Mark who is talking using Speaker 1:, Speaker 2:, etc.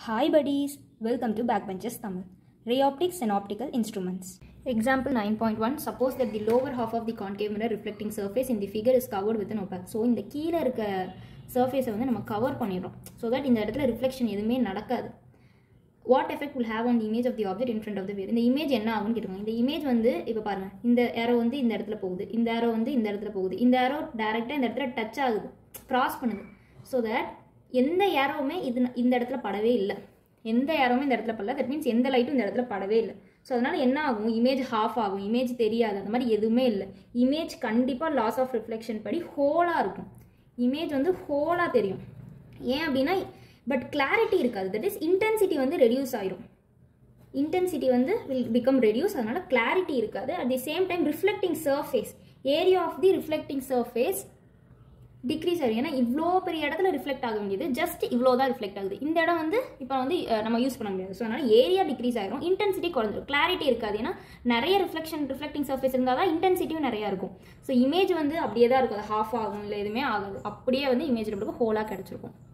Speaker 1: Hi buddies, welcome to Backbenchers Tamil. Ray optics and optical instruments. Example 9.1 Suppose that the lower half of the concave mirror reflecting surface in the figure is covered with an opaque. So இந்த கீழே இருக்க சர்ஃபேஸை வந்து நம்ம cover பண்ணிடுறோம் so that இந்த இடத்துல reflection எதுவுமே நடக்காது what effect will have on the image of the object in front of the mirror இந்த இமேஜ் என்ன ஆகும்னு கேட்டுருக்காங்க இந்த இமேஜ் வந்து இப்போ பாருங்க இந்த ஏரோ வந்து இந்த இடத்துல போகுது இந்த ஏரோ வந்து இந்த இடத்துல போகுது இந்த ஏரோ டேரெக்டாக இந்த இடத்துல டச் ஆகுது கிராஸ் பண்ணுது ஸோ தட் எந்த ஏரோவுமே இது இந்த இடத்துல படவே இல்லை எந்த ஏரோவுமே இந்த இடத்துல படல தட் மீன்ஸ் எந்த லைட்டும் இந்த இடத்துல படவே இல்லை ஸோ அதனால் என்ன ஆகும் இமேஜ் ஹாஃப் ஆகும் இமேஜ் தெரியாது அந்த மாதிரி எதுவுமே இல்லை இமேஜ் கண்டிப்பாக லாஸ் ஆஃப் ரிஃப்ளெக்ஷன் படி ஹோலாக இருக்கும் இமேஜ் வந்து ஹோலாக தெரியும் ஏன் அப்படின்னா பட் கிளாரிட்டி இருக்காது தட் இஸ் இன்டென்சிட்டி வந்து ரெடியூஸ் ஆயிரும் இன்டென்சிட்டி வந்து வில் பிகம் ரெடியூஸ் அதனால கிளாரிட்டி இருக்காது at the same time reflecting surface area of the reflecting surface decrease ஆகும் ஏன்னா இவ்வளோ பெரிய இடத்துல ரிஃப்ளெக்ட் ஆக வேண்டியது ஜஸ்ட் இவ்வளோ தான் ரிஃப்ளெக்ட் ஆகுது இந்த இடம் வந்து இப்போ வந்து அஹ், நம்ம யூஸ் பண்ண முடியாது ஸோ அதனால ஏரியா டிக்ரீஸ் ஆயிரும் இன்டென்சிட்டி குறைஞ்சிரும் கிளாரிட்டி இருக்காது ஏன்னா நிறைய ரிஃப்ளெக்ஷன் ரிஃப்ளெக்டிங் சர்ஃபேஸ் இருந்தால் தான் இன்டென்சிட்டியும் நிறையா இருக்கும் ஸோ இமேஜ் வந்து அப்படியே தான் இருக்கும் அது ஹாஃப் ஆகும் இல்லை எதுவுமே ஆகாது அப்படியே வந்து இமேஜ் நம்மளுக்கு ஹோலாக கிடச்சிருக்கும்